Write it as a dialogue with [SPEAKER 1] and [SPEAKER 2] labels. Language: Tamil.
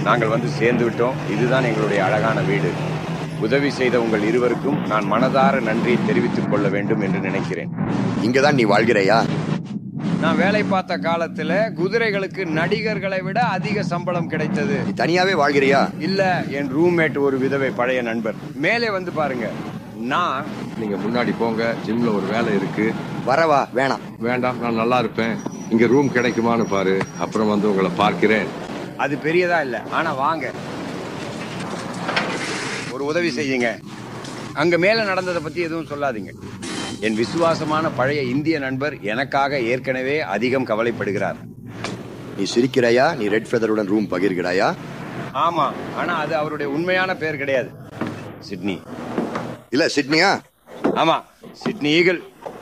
[SPEAKER 1] நாங்கள் வந்து சேர்ந்து விட்டோம் இதுதான் எங்களுடைய அழகான வீடு உதவி செய்த உங்கள் இருவருக்கும் நான் மனதார நன்றியை தெரிவித்துக் கொள்ள வேண்டும் என்று நினைக்கிறேன்
[SPEAKER 2] இங்கதான் நீ வாழ்கிறாயா
[SPEAKER 1] நான் வேலை பார்த்த காலத்துல குதிரைகளுக்கு நடிகர்களை விட அதிக சம்பளம் கிடைத்தது
[SPEAKER 2] நீ தனியாவே வாழ்கிறியா
[SPEAKER 1] இல்ல என் ரூம்மேட் ஒரு விதவை பழைய நண்பர் மேலே வந்து பாருங்க நான்
[SPEAKER 3] நீங்க முன்னாடி போங்க ஜிம்ல ஒரு வேலை இருக்கு
[SPEAKER 2] வரவா வேணாம்
[SPEAKER 3] வேண்டாம் நான் நல்லா இருப்பேன் இங்க ரூம் கிடைக்குமான்னு பாரு அப்புறம் வந்து உங்களை பார்க்கிறேன்
[SPEAKER 1] அது பெரியதா இல்ல ஆனா வாங்க ஒரு உதவி செய்யுங்க அங்க மேல நடந்ததை பத்தி எதுவும் சொல்லாதீங்க என் விசுவாசமான பழைய இந்திய நண்பர் எனக்காக ஏற்கனவே அதிகம் கவலைப்படுகிறார்
[SPEAKER 2] நீ சிரிக்கிறாயா நீ ரெட் ஃபெதருடன் ரூம் பகிர்கிறாயா
[SPEAKER 1] ஆமா ஆனா அது அவருடைய உண்மையான பெயர் கிடையாது சிட்னி
[SPEAKER 2] இல்ல சிட்னியா
[SPEAKER 1] ஆமா சிட்னி ஈகிள்